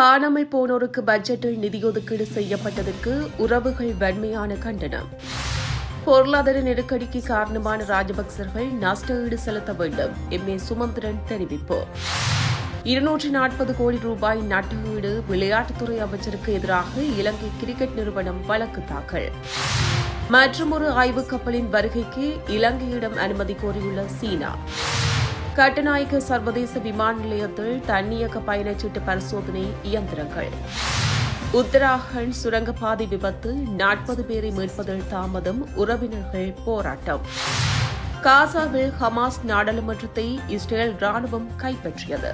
காணாமல் போனோருக்கு பட்ஜெட்டில் நிதி ஒதுக்கீடு செய்யப்பட்டதற்கு உறவுகள் வன்மையான கண்டனம் பொருளாதார நெருக்கடிக்கு காரணமான ராஜபக்சர்கள் நஷ்ட ஈடு செலுத்த வேண்டும் எம் ஏ சுமந்திரன் தெரிவிப்பு இருநூற்றி நாற்பது கோடி ரூபாய் நட்ட ஈடு விளையாட்டுத்துறை அமைச்சருக்கு எதிராக இலங்கை கிரிக்கெட் நிறுவனம் வழக்கு தாக்கல் மற்றொரு ஆய்வுக் கப்பலின் வருகைக்கு இலங்கையிடம் அனுமதி கோரியுள்ள சீனா கட்டுநாயக்க சர்வதேச விமான நிலையத்தில் தன்னியக்க பயணச்சீட்டு பரிசோதனை இயந்திரங்கள் உத்தராகண்ட் சுரங்கப்பாதை விபத்து நாற்பது பேரை மீட்பதில் தாமதம் உறவினர்கள் போராட்டம் காசாவில் ஹமாஸ் நாடாளுமன்றத்தை இஸ்ரேல் ராணுவம் கைப்பற்றியது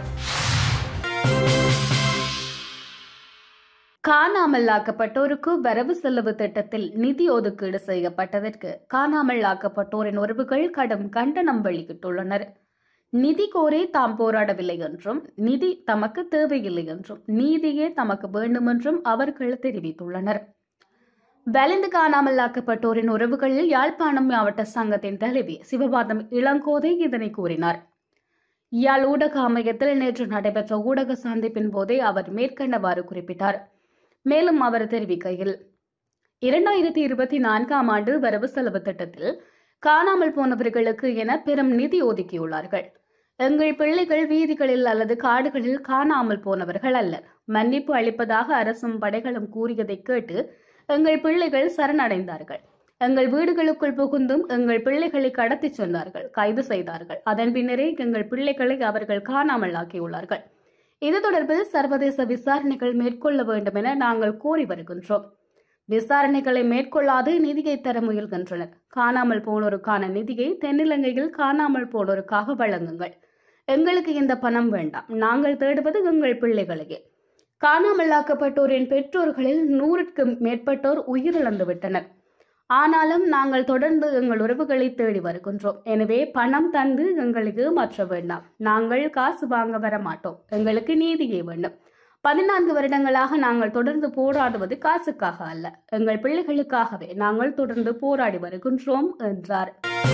காணாமல் ஆக்கப்பட்டோருக்கு வரவு செலவு திட்டத்தில் நிதி ஒதுக்கீடு செய்யப்பட்டதற்கு காணாமல் ஆக்கப்பட்டோரின் உறவுகள் கடும் கண்டனம் வெளியிட்டுள்ளனர் நிதி கோரி தாம் போராடவில்லை என்றும் நிதி தமக்கு தேவையில்லை என்றும் நீதியே தமக்கு வேண்டும் என்றும் அவர்கள் தெரிவித்துள்ளனர் வலிந்து காணாமல் ஆக்கப்பட்டோரின் உறவுகளில் யாழ்ப்பாணம் மாவட்ட சங்கத்தின் தலைவி சிவபாதம் இளங்கோதை இதனை கூறினார் யாழ் ஊடக அமையத்தில் நேற்று நடைபெற்ற ஊடக சந்திப்பின் போதே அவர் மேற்கண்டவாறு குறிப்பிட்டார் மேலும் அவர் தெரிவிக்கையில் இரண்டாயிரத்தி இருபத்தி நான்காம் ஆண்டு வரவு செலவு திட்டத்தில் காணாமல் போனவர்களுக்கு என பெரும் நிதி ஒதுக்கியுள்ளார்கள் எங்கள் பிள்ளைகள் வீதிகளில் அல்லது காடுகளில் காணாமல் போனவர்கள் அல்லர் மன்னிப்பு அளிப்பதாக அரசும் படைகளும் கூறியதை கேட்டு எங்கள் பிள்ளைகள் சரணடைந்தார்கள் எங்கள் வீடுகளுக்குள் புகுந்தும் எங்கள் பிள்ளைகளை கடத்திச் சென்றார்கள் கைது செய்தார்கள் அதன் பின்னரே எங்கள் பிள்ளைகளை அவர்கள் காணாமல் ஆக்கியுள்ளார்கள் இது தொடர்பில் சர்வதேச விசாரணைகள் மேற்கொள்ள வேண்டும் என நாங்கள் கோரி வருகின்றோம் விசாரணைகளை மேற்கொள்ளாது நிதியை தர முயல்கின்றனர் காணாமல் போனோருக்கான நிதியை தென்னிலங்கையில் காணாமல் போனோருக்காக வழங்குங்கள் எங்களுக்கு இந்த பணம் வேண்டாம் நாங்கள் தேடுவது எங்கள் பிள்ளைகளையே காணாமலாக்கப்பட்டோரின் பெற்றோர்களில் நூறுக்கு மேற்பட்டோர் உயிரிழந்து விட்டனர் ஆனாலும் நாங்கள் தொடர்ந்து எங்கள் உறவுகளை தேடி வருகின்றோம் எனவே பணம் தந்து எங்களை ஏமாற்ற வேண்டாம் நாங்கள் காசு வாங்க வர மாட்டோம் எங்களுக்கு நீதியே வேண்டும் பதினான்கு வருடங்களாக நாங்கள் தொடர்ந்து போராடுவது காசுக்காக அல்ல எங்கள் பிள்ளைகளுக்காகவே நாங்கள் தொடர்ந்து போராடி வருகின்றோம் என்றார்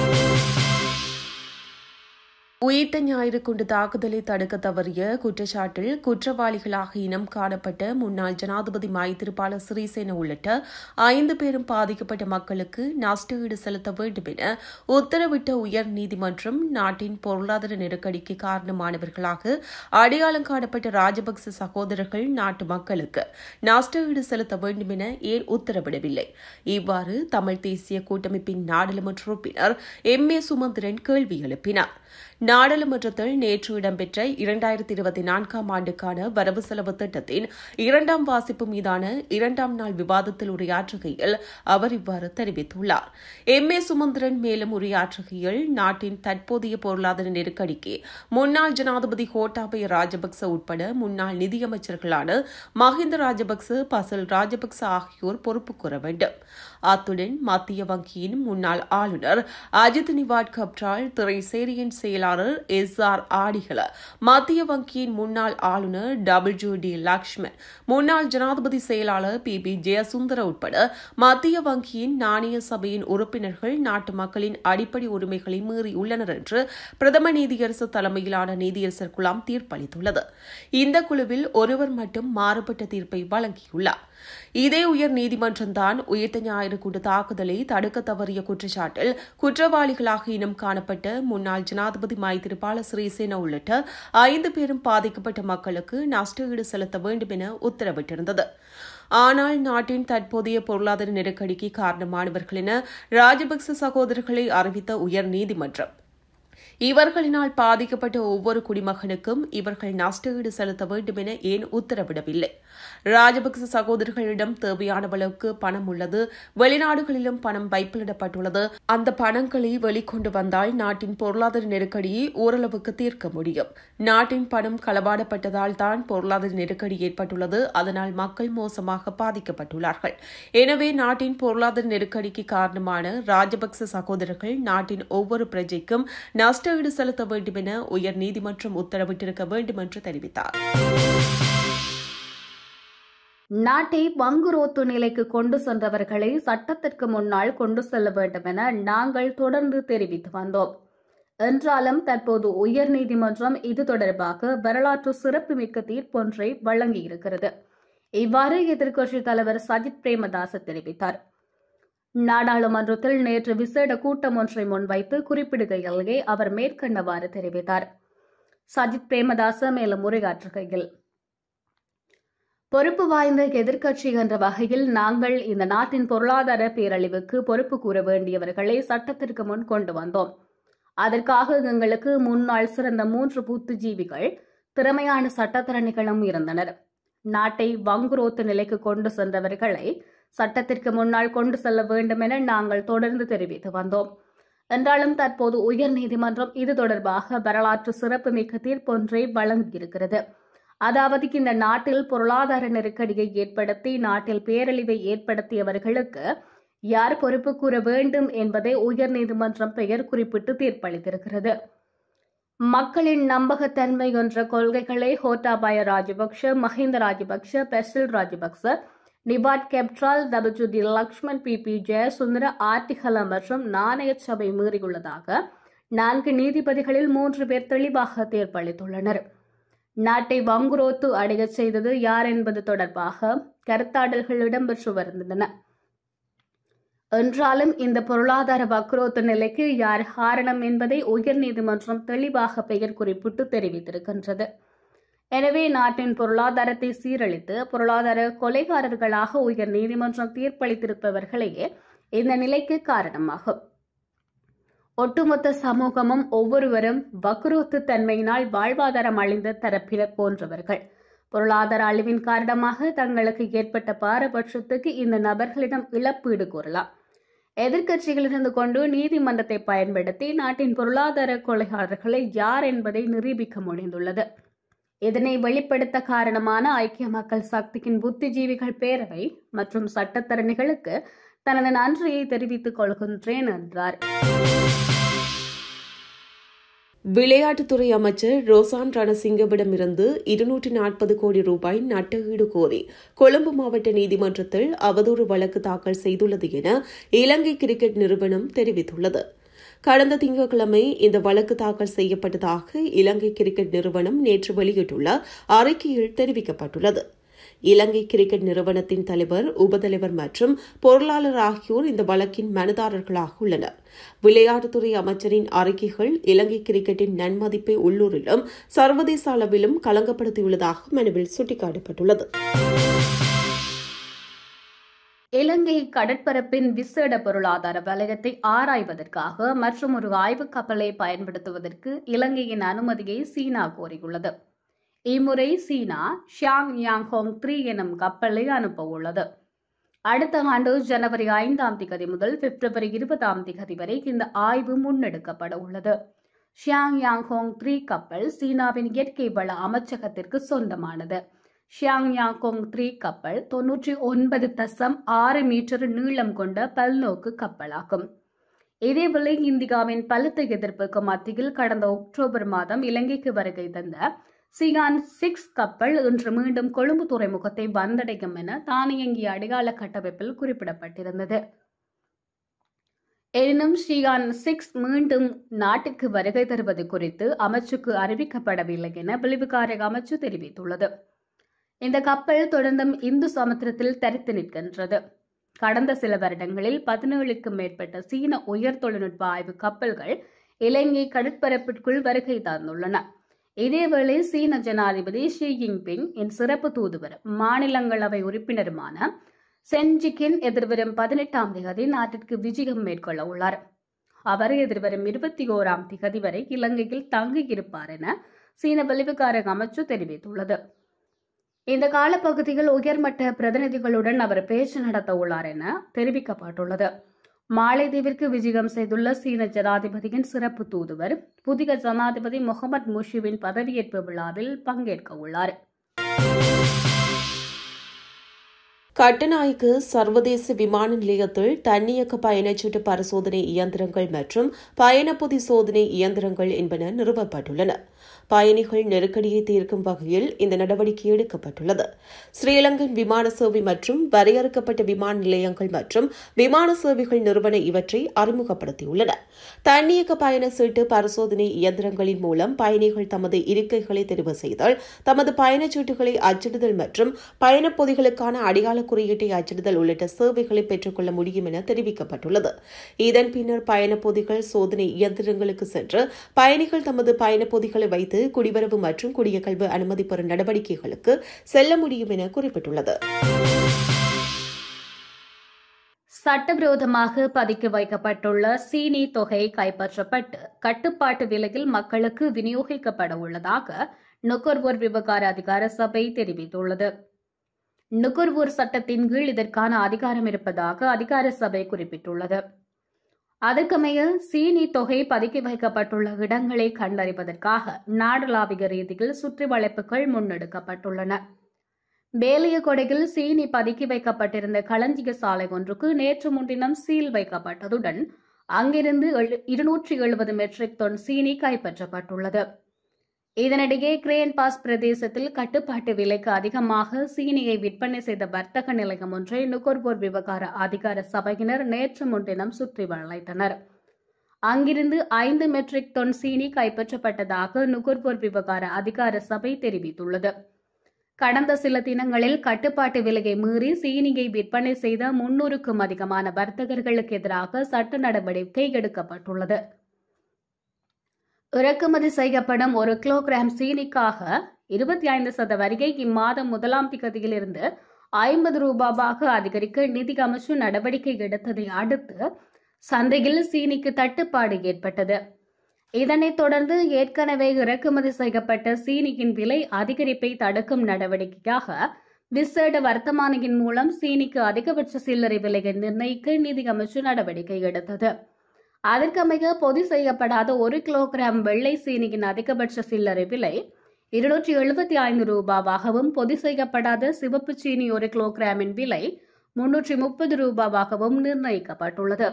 உயிர்த்த ஞாயிறு கொண்டு தாக்குதலை தடுக்க தவறிய குற்றச்சாட்டில் குற்றவாளிகளாக இனம் காணப்பட்ட முன்னாள் ஜனாதிபதி மைத்திரிபால சிறிசேன உள்ளிட்ட ஐந்து பேரும் பாதிக்கப்பட்ட மக்களுக்கு நஷ்ட ஈடு செலுத்த வேண்டும் என உத்தரவிட்ட உயர் நீதிமன்றம் நாட்டின் பொருளாதார நெருக்கடிக்கு காரணமானவர்களாக அடையாளம் காணப்பட்ட ராஜபக்ச சகோதரர்கள் நாட்டு மக்களுக்கு நஷ்ட ஈடு செலுத்த வேண்டும் என ஏன் உத்தரவிடவில்லை இவ்வாறு தமிழ் தேசிய கூட்டமைப்பின் நாடாளுமன்ற உறுப்பினர் எம் ஏ சுமந்திரன் கேள்வி எழுப்பினார் நாடாளுமன்றத்தில் நேற்று இடம்பெற்ற இரண்டாயிரத்தி இருபத்தி நான்காம் ஆண்டுக்கான வரவு செலவு திட்டத்தின் இரண்டாம் வாசிப்பு மீதான இரண்டாம் நாள் விவாதத்தில் உரையாற்றுகையில் அவர் இவ்வாறு தெரிவித்துள்ளார் எம் ஏ சுமந்திரன் மேலும் உரையாற்றுகையில் நாட்டின் தற்போதைய பொருளாதார நெருக்கடிக்கு முன்னாள் ஜனாதிபதி கோட்டாபய ராஜபக்ச உட்பட முன்னாள் நிதியமைச்சர்களான மஹிந்த ராஜபக்ச பசல் ராஜபக்ச ஆகியோர் பொறுப்பு கூற வேண்டும் அத்துடன் மத்திய வங்கியின் முன்னாள் ஆளுநர் அஜித் நிவாட் கப்ரால் திரைசேரியின் செயலாளர் எஸ் ஆர் ஆடிகள மத்திய வங்கியின் முன்னாள் ஆளுநர் டபிள்யூ டி லக்ஷ்மன் முன்னாள் ஜனாதிபதி செயலாளர் பி பி ஜெயசுந்தர உட்பட மத்திய வங்கியின் நாணய சபையின் உறுப்பினர்கள் நாட்டு மக்களின் அடிப்படை உரிமைகளை மீறியுள்ளனர் என்று பிரதம நீதியரசு தலைமையிலான நீதியரசர் குழாம் தீர்ப்பளித்துள்ளது இந்த குழுவில் ஒருவர் மட்டும் மாறுபட்ட தீர்ப்பை வழங்கியுள்ளார் இதே உயர் நீதிமன்றம்தான் உயிர்த்த ஞாயிறு குண்டு தாக்குதலை தடுக்க தவறிய குற்றச்சாட்டில் குற்றவாளிகளாக இனம் காணப்பட்ட முன்னாள் ஜனாதிபதி மைத்திரிபால சிறிசேன உள்ளிட்ட ஐந்து பேரும் பாதிக்கப்பட்ட மக்களுக்கு நஷ்ட ஈடு செலுத்த வேண்டும் என உத்தரவிட்டிருந்தது ஆனால் நாட்டின் தற்போதைய பொருளாதார நெருக்கடிக்கு காரணமானவர்கள் என ராஜபக்ச சகோதரர்களை அறிவித்த உயர் நீதிமன்றம் இவர்களினால் பாதிக்கப்பட்ட ஒவ்வொரு குடிமகனுக்கும் இவர்கள் நஷ்ட ஈடு செலுத்த வேண்டும் என ஏன் உத்தரவிடவில்லை ராஜபக்ச சகோதரர்களிடம் தேவையான அளவுக்கு பணம் உள்ளது வெளிநாடுகளிலும் பணம் வைப்பிலிடப்பட்டுள்ளது அந்த பணங்களை வெளிக்கொண்டு வந்தால் நாட்டின் பொருளாதார நெருக்கடியை ஓரளவுக்கு தீர்க்க முடியும் நாட்டின் பணம் களவாடப்பட்டதால் தான் பொருளாதார நெருக்கடி ஏற்பட்டுள்ளது அதனால் மக்கள் மோசமாக பாதிக்கப்பட்டுள்ளார்கள் எனவே நாட்டின் பொருளாதார நெருக்கடிக்கு காரணமான ராஜபக்ச சகோதரர்கள் நாட்டின் ஒவ்வொரு பிரஜைக்கும் நஷ்ட ஈடு செலுத்த வேண்டும் என உயர் நீதிமன்றம் உத்தரவிட்டிருக்க வேண்டும் என்று தெரிவித்தார் நாட்டை வங்குரோத்து நிலைக்கு கொண்டு சென்றவர்களை சட்டத்திற்கு முன்னால் கொண்டு செல்ல வேண்டும் என நாங்கள் தொடர்ந்து தெரிவித்து வந்தோம் என்றாலும் தற்போது உயர்நீதிமன்றம் இது தொடர்பாக வரலாற்று சிறப்புமிக்க தீர்ப்பொன்றை வழங்கியிருக்கிறது இவ்வாறு எதிர்க்கட்சித் தலைவர் சஜித் பிரேமதாச தெரிவித்தார் நாடாளுமன்றத்தில் நேற்று விசேட கூட்டம் ஒன்றை முன்வைத்து குறிப்பிடுகையிலேயே அவர் மேற்கண்டவாறு தெரிவித்தார் சஜித் பிரேமதாச மேலும் உரையாற்றுகையில் பொறுப்பு வாய்ந்த எதிர்க்கட்சி என்ற வகையில் நாங்கள் இந்த நாட்டின் பொருளாதார பேரழிவுக்கு பொறுப்பு கூற வேண்டியவர்களை சட்டத்திற்கு முன் கொண்டு வந்தோம் அதற்காக எங்களுக்கு முன்னாள் சிறந்த மூன்று புத்திஜீவிகள் திறமையான சட்டத்தரணிகளும் இருந்தனர் நாட்டை வங்குரோத்து நிலைக்கு கொண்டு சென்றவர்களை சட்டத்திற்கு முன்னால் கொண்டு செல்ல வேண்டும் என நாங்கள் தொடர்ந்து தெரிவித்து வந்தோம் என்றாலும் தற்போது உயர்நீதிமன்றம் இது தொடர்பாக வரலாற்று சிறப்புமிக்க தீர்ப்பொன்றை வழங்கியிருக்கிறது அதாவது இந்த நாட்டில் பொருளாதார நெருக்கடியை ஏற்படுத்தி நாட்டில் பேரழிவை ஏற்படுத்தியவர்களுக்கு யார் பொறுப்பு கூற வேண்டும் என்பதை உயர்நீதிமன்றம் பெயர் குறிப்பிட்டு தீர்ப்பளித்திருக்கிறது மக்களின் நம்பகத்தன்மை என்ற கொள்கைகளை Gotabaya Rajapaksa Mahinda Rajapaksa Basil Rajapaksa Nivard Cabraal WD Lakshman P B Jayasundera Attygalle மற்றும் நாணய சபை மீறியுள்ளதாக நான்கு நீதிபதிகளில் மூன்று பேர் தெளிவாக தீர்ப்பளித்துள்ளனர் நாட்டை வங்குரோத்து அடையச் செய்தது யார் என்பது தொடர்பாக கருத்தாடல்கள் இடம்பெற்று வருகின்றன என்றாலும் இந்த பொருளாதார வக்ரோத்து நிலைக்கு யார் காரணம் என்பதை உயர்நீதிமன்றம் தெளிவாக பெயர் குறிப்பிட்டு தெரிவித்திருக்கின்றது எனவே நாட்டின் பொருளாதாரத்தை சீரழித்து பொருளாதார கொலைகாரர்களாக உயர் நீதிமன்றம் தீர்ப்பளித்திருப்பவர்களையே இந்த நிலைக்கு காரணமாகும் ஒட்டுமொத்த சமூகமும் ஒவ்வொருவரும் வக்ரோத்து தன்மையினால் வாழ்வாதாரம் அழிந்த தரப்பினர் போன்றவர்கள் பொருளாதார அழிவின் காரணமாக தங்களுக்கு ஏற்பட்ட பாரபட்சத்துக்கு இந்த நபர்களிடம் இழப்பீடு கூறலாம் எதிர்க்கட்சிகள் இருந்து கொண்டு நீதிமன்றத்தை பயன்படுத்தி நாட்டின் பொருளாதார கொலைகாரர்களை யார் என்பதை நிரூபிக்க முடிந்துள்ளது இதனை வெளிப்படுத்த காரணமான ஐக்கிய மக்கள் சக்தியின் புத்திஜீவிகள் பேரவை மற்றும் சட்டத்தரணிகளுக்கு தனது நன்றியை தெரிவித்துக் கொள்கின்றேன் என்றார் விளையாட்டுத்துறை அமைச்சர் ரோசான் ரணசிங்கவிடமிருந்து இருநூற்றி நாற்பது கோடி ரூபாய் நட்டஈடு கோரி கொழும்பு மாவட்ட நீதிமன்றத்தில் அவதூறு வழக்கு தாக்கல் செய்துள்ளது என இலங்கை கிரிக்கெட் நிறுவனம் தெரிவித்துள்ளது கடந்த திங்கட்கிழமை இந்த வழக்கு தாக்கல் செய்யப்பட்டதாக இலங்கை கிரிக்கெட் நிறுவனம் நேற்று வெளியிட்டுள்ள அறிக்கையில் தெரிவிக்கப்பட்டுள்ளது இலங்கை கிரிக்கெட் நிறுவனத்தின் தலைவர் உபதலைவர் மற்றும் பொருளாளர் ஆகியோர் இந்த வழக்கின் மனுதாரர்களாக உள்ளனர் விளையாட்டுத்துறை அமைச்சரின் அறிக்கைகள் இலங்கை கிரிக்கெட்டின் நன்மதிப்பை உள்ளூரிலும் சர்வதேச அளவிலும் களங்கப்படுத்தியுள்ளதாக மனுவில் சுட்டிக்காட்டப்பட்டுள்ளது இலங்கை கடற்பரப்பின் விசேட பொருளாதார வலயத்தை ஆராய்வதற்காக மற்றும் ஒரு ஆய்வு கப்பலை பயன்படுத்துவதற்கு இலங்கையின் அனுமதியை சீனா கோரியுள்ளது இம்முறை சீனா ஷியாங் யாங் ஹோங் த்ரீ எனும் கப்பலை அனுப்ப உள்ளது அடுத்த ஆண்டு ஜனவரி ஐந்தாம் திகதி முதல் பிப்ரவரி இருபதாம் திகதி வரை இந்த ஆய்வு முன்னெடுக்கப்பட உள்ளது ஷியாங் யாங் ஹோங் த்ரீ கப்பல் சீனாவின் இயற்கை வள அமைச்சகத்திற்கு சொந்தமானது ஷியாங் யாங் ஹோங் த்ரீ கப்பல் தொன்னூற்றி ஒன்பது தசம் ஆறு மீட்டர் நீளம் கொண்ட பல்நோக்கு கப்பலாகும் இதேவேளை இந்தியாவின் பலத்த எதிர்ப்புக்கு மத்தியில் கடந்த அக்டோபர் மாதம் இலங்கைக்கு வருகை தந்த சிகான் சிக்ஸ் கப்பல் இன்று மீண்டும் கொழும்பு துறைமுகத்தை வந்தடையும் என தானியங்கி அடையாள கட்டமைப்பில் குறிப்பிடப்பட்டிருந்தது எனினும் ஸ்ரீகான் சிக்ஸ் மீண்டும் நாட்டிற்கு வருகை தருவது குறித்து அமைச்சுக்கு அறிவிக்கப்படவில்லை என வெளிவிகார அமைச்சு தெரிவித்துள்ளது இந்த கப்பல் தொடர்ந்தும் இந்து சமுத்திரத்தில் தரித்து நிற்கின்றது கடந்த சில வருடங்களில் பதினேழுக்கும் மேற்பட்ட சீன உயர் தொழில்நுட்ப ஆய்வு கப்பல்கள் இலங்கை கடற்பரப்பிற்குள் வருகை தந்துள்ளன இதேவேளை சீன ஜனாதிபதி ஷி ஜின்பிங் என் சிறப்பு தூதுவர் மாநிலங்களவை உறுப்பினருமான சென்ஜிக்கின் எதிர்வரும் பதினெட்டாம் திகதி நாட்டிற்கு விஜயம் மேற்கொள்ள உள்ளார் அவர் எதிர்வரும் இருபத்தி ஓராம் திகதி வரை இலங்கையில் தங்கியிருப்பார் என சீன வெளிவிகார அமைச்சு தெரிவித்துள்ளது இந்த காலப்பகுதியில் உயர்மட்ட பிரதிநிதிகளுடன் அவர் பேச்சு நடத்த உள்ளார் என தெரிவிக்கப்பட்டுள்ளது மாலைதீவிற்கு விஜயம் செய்துள்ள சீன ஜனாதிபதியின் சிறப்பு தூதுவர் புதிய ஜனாதிபதி முகமது முஷிவின் பதவியேற்பு விழாவில் பங்கேற்க உள்ளார் கட்டநாய்க்கு சர்வதேச விமான நிலையத்தில் தன்னியக்க பயணச்சீட்டு பரிசோதனை இயந்திரங்கள் மற்றும் பயணப்பொதி சோதனை இயந்திரங்கள் என்பன நிறுவப்பட்டுள்ளன பயணிகள் நெருக்கடியை தீர்க்கும் வகையில் இந்த நடவடிக்கை எடுக்கப்பட்டுள்ளது ஸ்ரீலங்கன் விமான சேவை மற்றும் வரையறுக்கப்பட்ட விமான நிலையங்கள் மற்றும் விமான சேவைகள் நிறுவன இவற்றை அறிமுகப்படுத்தியுள்ளன தன்னியக்க பயண சீட்டு பரிசோதனை இயந்திரங்களின் மூலம் பயணிகள் தமது இருக்கைகளை தெரிவு செய்தல் தமது பயணச்சீட்டுகளை அச்சிடுதல் மற்றும் பயணப் பொதிகளுக்கான அடையாள குறியீட்டை அச்சிடுதல் உள்ளிட்ட சேவைகளை பெற்றுக்கொள்ள முடியும் என தெரிவிக்கப்பட்டுள்ளது இதன் பின்னர் பயணப் பொதிகள் சோதனை இயந்திரங்களுக்கு சென்று பயணிகள் தமது பயணப் பொதிகளை வைத்து குடிவரவு மற்றும் குடியகல்வு அனுமதி பெறும் நடவடிக்கைகளுக்கு செல்ல முடியும் என குறிப்பிட்டுள்ளது சட்டவிரோதமாக பதுக்கி வைக்கப்பட்டுள்ள சீனி தொகை கைப்பற்றப்பட்டு கட்டுப்பாட்டு விலையில் மக்களுக்கு விநியோகிக்கப்பட உள்ளதாக நுகர்வோர் விவகார அதிகார சபை தெரிவித்துள்ளது நுகர்வோர் சட்டத்தின் கீழ் இதற்கான அதிகாரம் இருப்பதாக அதிகார சபை குறிப்பிட்டுள்ளது அதற்கமைய சீனி தொகை பதுக்கி வைக்கப்பட்டுள்ள இடங்களை கண்டறிவதற்காக நாடளாவிய ரீதியில் சுற்றி வளைப்புகள் முன்னெடுக்கப்பட்டுள்ளன பேலியகொடையில் சீனி பதுக்கி வைக்கப்பட்டிருந்த களஞ்சிய சாலை ஒன்றுக்கு நேற்று முன்தினம் சீல் வைக்கப்பட்டதுடன் அங்கிருந்து இருநூற்றி எழுபது மெட்ரிக் டன் சீனி கைப்பற்றப்பட்டுள்ளது இதனிடையே கிரேன் பாஸ் பிரதேசத்தில் கட்டுப்பாட்டு விலைக்கு அதிகமாக சீனியை விற்பனை செய்த வர்த்தக நிலையம் ஒன்றை நுகர்வோர் விவகார அதிகார சபையினர் நேற்று முன்தினம் சுற்றி வளைத்தனர் அங்கிருந்து ஐந்து மெட்ரிக் டன் சீனி கைப்பற்றப்பட்டதாக நுகர்வோர் விவகார அதிகார சபை தெரிவித்துள்ளது கடந்த சில தினங்களில் கட்டுப்பாட்டு விலையை மீறி சீனியை விற்பனை செய்த முன்னூறுக்கும் அதிகமான வர்த்தகர்களுக்கு எதிராக சட்ட நடவடிக்கை எடுக்கப்பட்டுள்ளது இறக்குமதி செய்யப்படும் ஒரு கிலோகிராம் சீனிக்காக இருபத்தி ஐந்து சத வரியை இம்மாதம் முதலாம் திகதியிலிருந்து ஐம்பது ரூபாவாக அதிகரிக்க நிதி அமைச்சு நடவடிக்கை எடுத்ததை அடுத்து சந்தையில் சீனிக்கு தட்டுப்பாடு ஏற்பட்டது இதனைத் தொடர்ந்து ஏற்கனவே இறக்குமதி செய்யப்பட்ட சீனியின் விலை அதிகரிப்பை தடுக்கும் நடவடிக்கையாக விசேட வர்த்தமானியின் மூலம் சீனிக்கு அதிகபட்ச சில்லறை விலையை நிர்ணயிக்க நிதி அமைச்சு நடவடிக்கை எடுத்தது அதற்கமைய பொது செய்யப்படாத ஒரு கிலோகிராம் வெள்ளை சீனியின் அதிகபட்ச சில்லறை விலை இருநூற்றி எழுபத்தி ஐந்து ரூபாவாகவும் பொது செய்யப்படாத சிவப்பு சீனி ஒரு கிலோகிராமின் விலை முன்னூற்றி முப்பது ரூபாவாகவும் நிர்ணயிக்கப்பட்டுள்ளது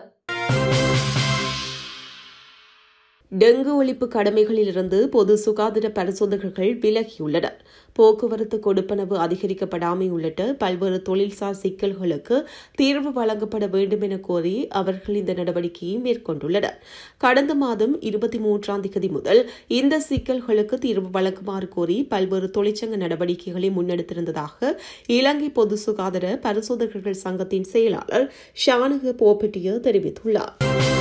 டெங்கு ஒழிப்பு கடமைகளிலிருந்து பொது சுகாதார பரிசோதகர்கள் விலகியுள்ளனர் போக்குவரத்து கொடுப்பனவு அதிகரிக்கப்படாமை உள்ளிட்ட பல்வேறு தொழில்சார் சிக்கல்களுக்கு தீர்வு வழங்கப்பட வேண்டும் என கோரி அவர்கள் இந்த நடவடிக்கையை மேற்கொண்டுள்ளனர் கடந்த மாதம் இருபத்தி மூன்றாம் தேதி முதல் இந்த சிக்கல்களுக்கு தீர்வு வழங்குமாறு கோரி பல்வேறு தொழிற்சங்க நடவடிக்கைகளை முன்னெடுத்திருந்ததாக இலங்கை பொது சுகாதார பரிசோதகர்கள் சங்கத்தின் செயலாளர் ஷானக போபெட்டிய தெரிவித்துள்ளார்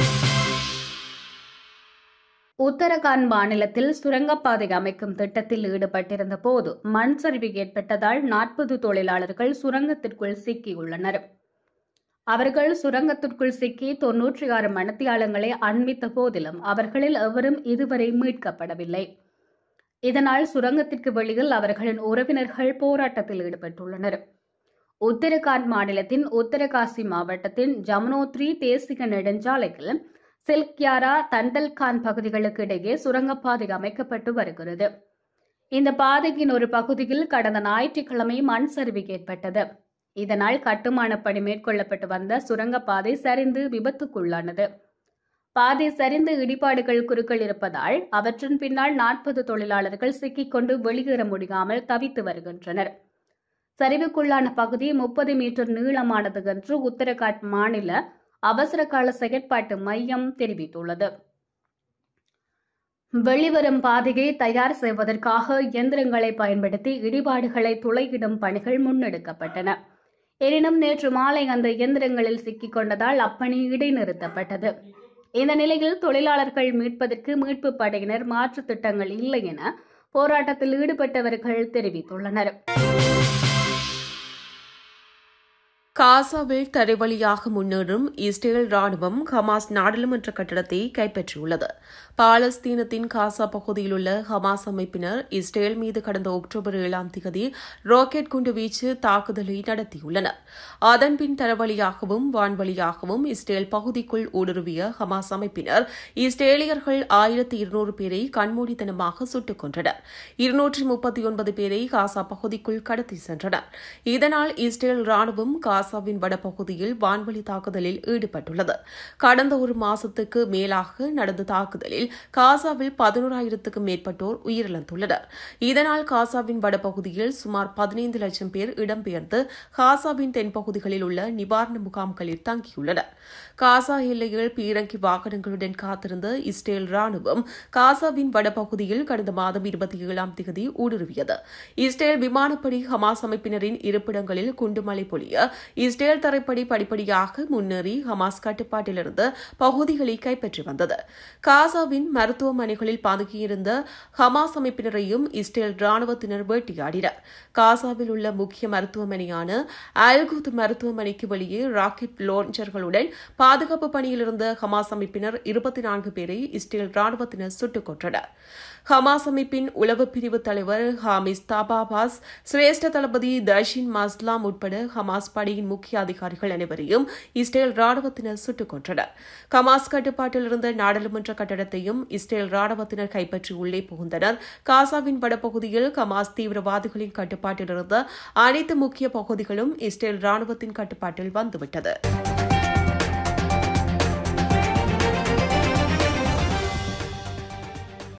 உத்தரகாண்ட் மாநிலத்தில் சுரங்கப்பாதை அமைக்கும் திட்டத்தில் ஈடுபட்டிருந்த போது மண் சரிவு ஏற்பட்டதால் நாற்பது தொழிலாளர்கள் சுரங்கத்திற்குள் சிக்கியுள்ளனர் அவர்கள் சுரங்கத்திற்குள் சிக்கி தொன்னூற்றி ஆறு மணத்தியாளங்களை அண்மித்த போதிலும் அவர்களில் எவரும் இதுவரை மீட்கப்படவில்லை இதனால் சுரங்கத்திற்கு வெளியில் அவர்களின் உறவினர்கள் போராட்டத்தில் ஈடுபட்டுள்ளனர் உத்தரகாண்ட் மாநிலத்தின் உத்தரகாசி மாவட்டத்தின் ஜமுனோத்ரி தேசிய நெடுஞ்சாலையில் சில்க்யாரா தண்டல்கான் பகுதிகளுக்கு இடையே சுரங்கப்பாதை அமைக்கப்பட்டு வருகிறது இந்த பாதையின் ஒரு பகுதியில் கடந்த ஞாயிற்றுக்கிழமை மண் சரிவு ஏற்பட்டது இதனால் கட்டுமான பணி மேற்கொள்ளப்பட்டு வந்த சுரங்கப்பாதை சரிந்து விபத்துக்குள்ளானது பாதை சரிந்து இடிபாடுகள் குறுக்கள் இருப்பதால் அவற்றின் பின்னால் நாற்பது தொழிலாளர்கள் சிக்கிக்கொண்டு வெளியேற முடியாமல் தவித்து வருகின்றனர் சரிவுக்குள்ளான பகுதி முப்பது மீட்டர் நீளமானது என்று உத்தரகாண்ட் மாநில அவசர கால செயற்பாட்டு மையம் தெரிவித்துள்ளது வெளிவரும் பாதையை தயார் செய்வதற்காக இயந்திரங்களை பயன்படுத்தி இடிபாடுகளை துளையிடும் பணிகள் முன்னெடுக்கப்பட்டன எனினும் நேற்று மாலை அந்த இயந்திரங்களில் சிக்கிக் கொண்டதால் அப்பணி இடைநிறுத்தப்பட்டது இந்த நிலையில் தொழிலாளர்கள் மீட்பதற்கு மீட்பு படையினர் மாற்று திட்டங்கள் இல்லை என போராட்டத்தில் ஈடுபட்டவர்கள் தெரிவித்துள்ளனர் காசாவில் தரைவழியாக முன்னேறும் இஸ்ரேல் ராணுவம் ஹமாஸ் நாடாளுமன்ற கட்டடத்தை கைப்பற்றியுள்ளது பாலஸ்தீனத்தின் காசா பகுதியில் உள்ள ஹமாஸ் அமைப்பினர் இஸ்ரேல் மீது கடந்த அக்டோபர் ஏழாம் தேதி ராக்கெட் குண்டு வீச்சு தாக்குதலை நடத்தியுள்ளனர் அதன்பின் தரவழியாகவும் வான்வழியாகவும் இஸ்ரேல் பகுதிக்குள் ஊடுருவிய ஹமாஸ் அமைப்பினர் இஸ்ரேலியர்கள் ஆயிரத்தி இருநூறு பேரை கண்மூடித்தனமாக சுட்டுக் கொன்றனர் இருநூற்றி முப்பத்தி ஒன்பது பேரை காசா பகுதிக்குள் கடத்தி சென்றனர் இதனால் இஸ்ரேல் ராணுவம் காசாவின் வடபகுதியில் வான்வழி தாக்குதலில் ஈடுபட்டுள்ளது கடந்த ஒரு மாசத்துக்கு மேலாக நடந்த தாக்குதலில் காசாவில் பதினோராயிரத்துக்கும் மேற்பட்டோர் உயிரிழந்துள்ளனர் இதனால் காசாவின் வடபகுதியில் சுமார் பதினைந்து லட்சம் பேர் இடம்பெயர்ந்து காசாவின் தென்பகுதிகளில் உள்ள நிவாரண முகாம்களில் தங்கியுள்ளனர் காசா எல்லையில் பீரங்கி வாகனங்களுடன் காத்திருந்த இஸ்ரேல் ராணுவம் காசாவின் வடபகுதியில் கடந்த மாதம் இருபத்தி ஏழாம் தேதி ஊடுருவியது இஸ்ரேல் விமானப்படை ஹமாஸ் அமைப்பினரின் இருப்பிடங்களில் குண்டுமலை பொழிய இஸ்ரேல் தரைப்படை படிப்படியாக முன்னேறி ஹமாஸ் கட்டுப்பாட்டிலிருந்து பகுதிகளை கைப்பற்றி வந்தது காசாவின் மருத்துவமனைகளில் பதுங்கியிருந்த ஹமாஸ் அமைப்பினரையும் இஸ்ரேல் ராணுவத்தினர் வேட்டையாடினர் காசாவில் உள்ள முக்கிய மருத்துவமனையான அல்குத் மருத்துவமனைக்கு வெளியே ராக்கெட் லான்ச்சர்களுடன் பாதுகாப்பு பணியில் இருந்த ஹமாஸ் அமைப்பினர் இருபத்தி நான்கு பேரை இஸ்ரேல் ராணுவத்தினர் சுட்டுக் கொன்றனர் ஹமாஸ் அமைப்பின் உளவு பிரிவு தலைவர் ஹாமிஸ் தாபாபாஸ் சிரேஷ்ட தளபதி தஷின் மஸ்லாம் உட்பட ஹமாஸ் படையின் முக்கிய அதிகாரிகள் அனைவரையும் இஸ்ரேல் ராணுவத்தினர் சுட்டுக் கொன்றனர் ஹமாஸ் கட்டுப்பாட்டில் இருந்த நாடாளுமன்ற கட்டடத்தையும் இஸ்ரேல் ராணுவத்தினர் கைப்பற்றி உள்ளே புகுந்தனர் காசாவின் வடபகுதியில் ஹமாஸ் தீவிரவாதிகளின் கட்டுப்பாட்டில் இருந்த அனைத்து முக்கிய பகுதிகளும் இஸ்ரேல் ராணுவத்தின் கட்டுப்பாட்டில் வந்துவிட்டது